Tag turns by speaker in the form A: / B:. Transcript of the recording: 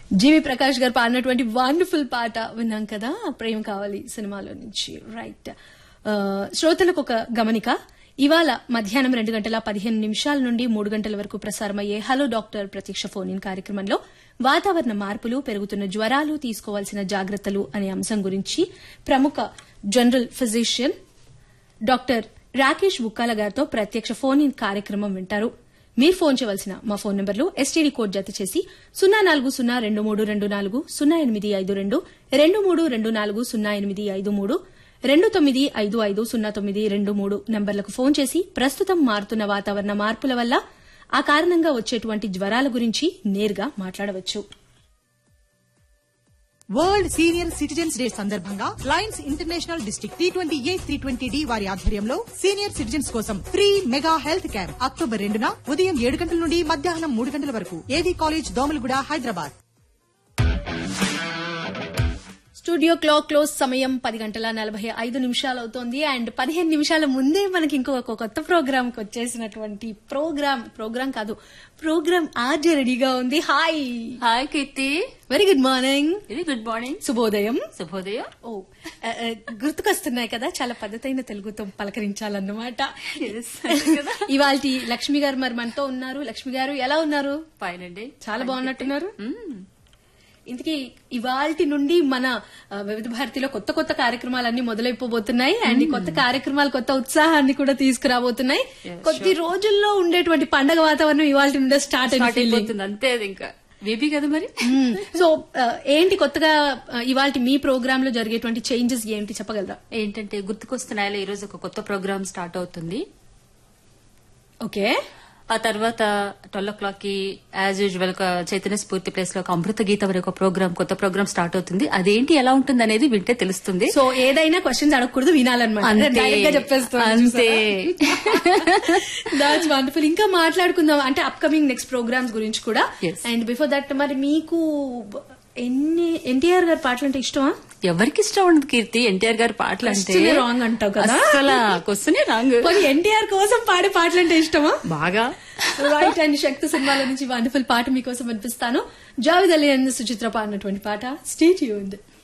A: జీవి ప్రకాష్ గారు పాడినటువంటి వండర్ఫుల్ పాట విన్నాం కదా ప్రేమ కావాలి సినిమాలో నుంచి రైట్ ఆ, శ్రోతలకు ఒక గమనిక ఇవాళ మధ్యాహ్నం రెండు గంటల పదిహేను నిమిషాల నుండి మూడు గంటల వరకు ప్రసారమయ్యే హలో డాక్టర్ ప్రత్యక్ష ఫోన్ ఇన్ కార్యక్రమంలో వాతావరణ మార్పులు పెరుగుతున్న జ్వరాలు తీసుకోవాల్సిన జాగ్రత్తలు అనే అంశం గురించి ప్రముఖ general physician doctor Rakesh Bukkala గారితో ప్రత్యక్ష ఫోన్ ఇన్ కార్యక్రమం వింటారు మీరు ఫోన్ చేయవలసిన మా ఫోన్ నంబర్లు ఎస్టీడీ కోడ్ జత చేసి సున్నా నాలుగు సున్నా రెండు మూడు రెండు నాలుగు సున్నా ఎనిమిది ఐదు రెండు రెండు మూడు రెండు నాలుగు సున్నా ఎనిమిది ఐదు మూడు రెండు తొమ్మిది ఐదు ఐదు సున్నా తొమ్మిది రెండు మూడు నంబర్లకు ఫోన్ చేసి ప్రస్తుతం మారుతున్న వాతావరణ మార్పుల వల్ల ఆ కారణంగా వచ్చేటువంటి జ్వరాల గురించి నేరుగా మాట్లాడవచ్చు
B: వరల్డ్ సీనియర్ సిటిజన్స్ డే సందర్భంగా lions international district T twenty A three twenty D వారి ఆధ్వర్యంలో సీనియర్ సిటిజన్స్ కోసం free mega health camp October రెండున ఉదయం ఏడు గంటల నుండి మధ్యాహ్నం మూడు గంటల వరకు AV college Domalguda Hyderabad
A: studio clock close సమయం పది గంటల నలభై ఐదు నిమిషాలు అవుతోంది అండ్ పదిహేను నిమిషాల ముందే మనకి ఇంకొక కొత్త ప్రోగ్రామ్ కి వచ్చేసినటువంటి ప్రోగ్రామ్ ప్రోగ్రామ్ కాదు ప్రోగ్రామ్ ఆర్జే రెడీగా ఉంది hi
C: hi Keerthi
A: very good morning
C: ఇది గుడ్ మార్నింగ్
A: శుభోదయం
C: శుభోదయం
A: ఓ ఆ, ఆ, గుర్తుకొస్తున్నాయి కదా చాలా పద్ధతైన తెలుగుతో పలకరించాలన్నమాట
C: Yes, అంతే కదా.
A: ఇవాళ లక్ష్మి గారు మరి మనతో ఉన్నారు లక్ష్మి గారు ఎలా ఉన్నారు
C: ఫైన్ అండి
A: చాలా బాగున్నట్టున్నారు
C: మ్మ్.
A: ఇంతకీ ఇవాల్టి నుండి మన ఆ, వివిధ భారతిలో కొత్త కొత్త కార్యక్రమాలన్నీ మొదలైపోబోతున్నాయి అండ్ ఈ కొత్త కార్యక్రమాలు కొత్త ఉత్సాహాన్ని కూడా తీసుకురాబోతున్నాయి
C: Yeah,
A: కొద్ది రోజుల్లో ఉండేటువంటి పండగ వాతావరణం ఇవాళ నుండే స్టార్ట్
C: స్టార్ట్
A: అయిపోతుంది
C: అయిపోతుంది అంతే అది ఇంకా బేబీ కదా మరి
A: సో ఏంటి కొత్తగా ఇవాళ మీ ప్రోగ్రామ్ లో జరిగేటువంటి చేంజెస్ ఏంటి చెప్పగలరా
C: ఏంటంటే గుర్తుకొస్తున్నాయిలో ఈ రోజు ఒక కొత్త ప్రోగ్రామ్ స్టార్ట్ అవుతుంది
A: ఓకే
C: ఆ తర్వాత ట్వెల్వ్ ఓ క్లాక్ కి as usual Chaitanya Spoorthi place లో ఒక అమృత గీత వరకు ఒక ప్రోగ్రామ్ కొత్త ప్రోగ్రామ్ స్టార్ట్ అవుతుంది అదేంటి ఎలా ఉంటుంది అనేది వింటే తెలుస్తుంది
A: సో ఏదైనా క్వశ్చన్స్ అడగకూడదు వినాలన్నమాట
C: అంతే.
A: డైరెక్ట్ గా చెప్పేస్తాను
C: అంతే.
A: దాట్స్ వండర్ఫుల్ ఇంకా మాట్లాడుకుందాం అంటే అప్కమింగ్ నెక్స్ట్ ప్రోగ్రామ్స్ గురించి కూడా
C: Yes.
A: అండ్ బిఫోర్ దట్ మరి మీకు ఎన్ని ఎన్టీఆర్ గారి పాటలు అంటే ఇష్టమా
C: ఎవరికి ఇష్టం ఉండదు కీర్తి ఎన్టీఆర్ గారి పాటలు అంటే
A: Question ఏ wrong అంటావు కదా?
C: అసలు క్వశ్చనే రాంగ్
A: మరి ఎన్టీఆర్ కోసం పాడే పాటలు అంటే ఇష్టమా
C: బాగా
A: రైట్ అండ్ శక్తి సినిమాల నుంచి వండర్ఫుల్ పాట మీకోసం అనిపిస్తాను జావిద్ అలీ అండ్ సుచిత్ర పాడినటువంటి పాట స్టేట్ యూన్డ్